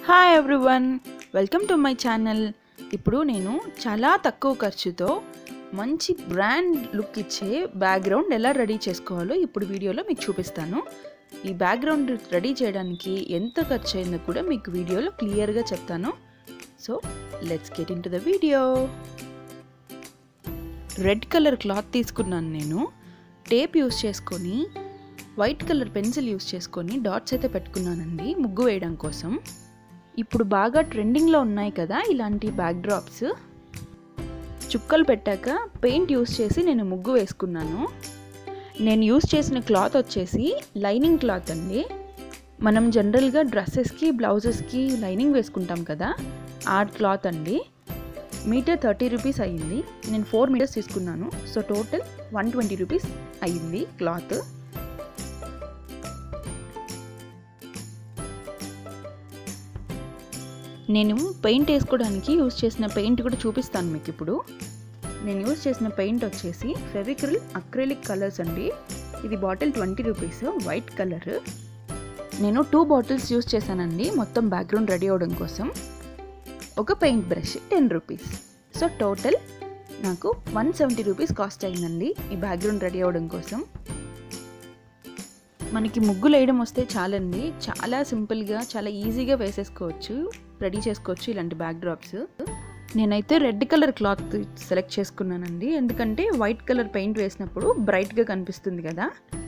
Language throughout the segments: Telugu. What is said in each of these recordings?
hi everyone welcome to my channel ఇప్పుడు నేను చాలా తక్కువ ఖర్చుతో మంచి బ్రాండ్ లుక్ ఇచ్చే బ్యాక్గ్రౌండ్ ఎలా రెడీ చేసుకోవాలో ఇప్పుడు వీడియోలో మీకు చూపిస్తాను ఈ బ్యాక్గ్రౌండ్ రెడీ చేయడానికి ఎంత ఖర్చు అయిందో కూడా మీకు వీడియోలో క్లియర్గా చెప్తాను so let's get into the video red colour cloth తీసుకున్నాను నేను టేప్ యూస్ చేసుకొని వైట్ కలర్ పెన్సిల్ యూస్ చేసుకొని డాట్స్ అయితే పెట్టుకున్నానండి ముగ్గు వేయడం కోసం ఇప్పుడు బాగా ట్రెండింగ్లో ఉన్నాయి కదా ఇలాంటి బ్యాక్ డ్రాప్స్ చుక్కలు పెట్టాక పెయింట్ యూస్ చేసి నేను ముగ్గు వేసుకున్నాను నేను యూస్ చేసిన క్లాత్ వచ్చేసి లైనింగ్ క్లాత్ అండి మనం జనరల్గా డ్రెస్సెస్కి బ్లౌజెస్కి లైనింగ్ వేసుకుంటాం కదా ఆ క్లాత్ అండి మీటర్ థర్టీ రూపీస్ అయ్యింది నేను ఫోర్ మీటర్స్ తీసుకున్నాను so total one twenty rupees అయ్యింది క్లాత్ నేను పెయింట్ వేసుకోవడానికి యూస్ చేసిన పెయింట్ కూడా చూపిస్తాను మీకు ఇప్పుడు నేను యూస్ చేసిన పెయింట్ వచ్చేసి ఫెవిక్రిల్ అక్రిలిక్ కలర్స్ అండి ఇది bottle twenty rupees white colour నేను టూ బాటిల్స్ యూస్ చేశానండి మొత్తం బ్యాక్గ్రౌండ్ రెడీ అవ్వడం కోసం ఒక paint brush ten rupees so total నాకు వన్ సెవెంటీ రూపీస్ కాస్ట్ అయిందండి ఈ బ్యాక్గ్రౌండ్ రెడీ అవ్వడం కోసం మనకి ముగ్గులు వేయడం వస్తే చాలండి చాలా సింపుల్గా చాలా ఈజీగా వేసేసుకోవచ్చు రెడీ చేసుకోవచ్చు ఇలాంటి బ్యాక్ డ్రాప్స్ నేనైతే రెడ్ కలర్ క్లాత్ సెలెక్ట్ చేసుకున్నానండి ఎందుకంటే వైట్ కలర్ పెయింట్ వేసినప్పుడు బ్రైట్గా కనిపిస్తుంది కదా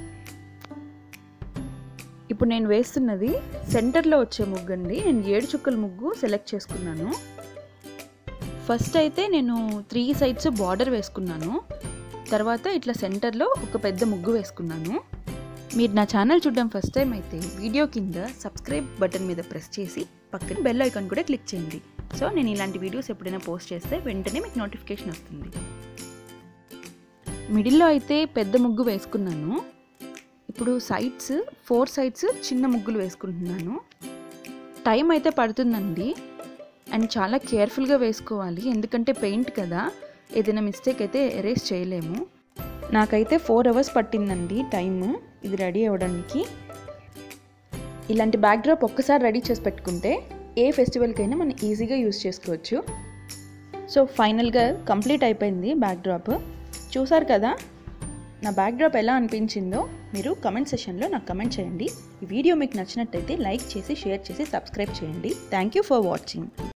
ఇప్పుడు నేను వేస్తున్నది సెంటర్లో వచ్చే ముగ్గు అండి నేను ఏడు చుక్కల ముగ్గు సెలెక్ట్ చేసుకున్నాను ఫస్ట్ అయితే నేను త్రీ సైడ్స్ బార్డర్ వేసుకున్నాను తర్వాత ఇట్లా సెంటర్లో ఒక పెద్ద ముగ్గు వేసుకున్నాను మీరు నా ఛానల్ చూడడం ఫస్ట్ టైం అయితే వీడియో కింద సబ్స్క్రైబ్ బటన్ మీద ప్రెస్ చేసి పక్కన బెల్ ఐకాన్ కూడా క్లిక్ చేయండి సో నేను ఇలాంటి వీడియోస్ ఎప్పుడైనా పోస్ట్ చేస్తే వెంటనే మీకు నోటిఫికేషన్ వస్తుంది మిడిల్లో అయితే పెద్ద ముగ్గు వేసుకున్నాను ఇప్పుడు సైడ్స్ ఫోర్ సైడ్స్ చిన్న ముగ్గులు వేసుకుంటున్నాను టైం అయితే పడుతుందండి అండ్ చాలా కేర్ఫుల్గా వేసుకోవాలి ఎందుకంటే పెయింట్ కదా ఏదైనా మిస్టేక్ అయితే ఎరేస్ చేయలేము నాకైతే ఫోర్ అవర్స్ పట్టిందండి టైమ్ ఇది రెడీ అవ్వడానికి ఇలాంటి బ్యాక్డ్రాప్ ఒక్కసారి రెడీ చేసి పెట్టుకుంటే ఏ ఫెస్టివల్కైనా మనం ఈజీగా యూస్ చేసుకోవచ్చు సో ఫైనల్గా కంప్లీట్ అయిపోయింది బ్యాక్డ్రాప్ చూసారు కదా నా బ్యాక్డ్రాప్ ఎలా అనిపించిందో మీరు కమెంట్ సెషన్లో నాకు కమెంట్ చేయండి ఈ వీడియో మీకు నచ్చినట్టయితే లైక్ చేసి షేర్ చేసి సబ్స్క్రైబ్ చేయండి థ్యాంక్ యూ ఫర్ వాచింగ్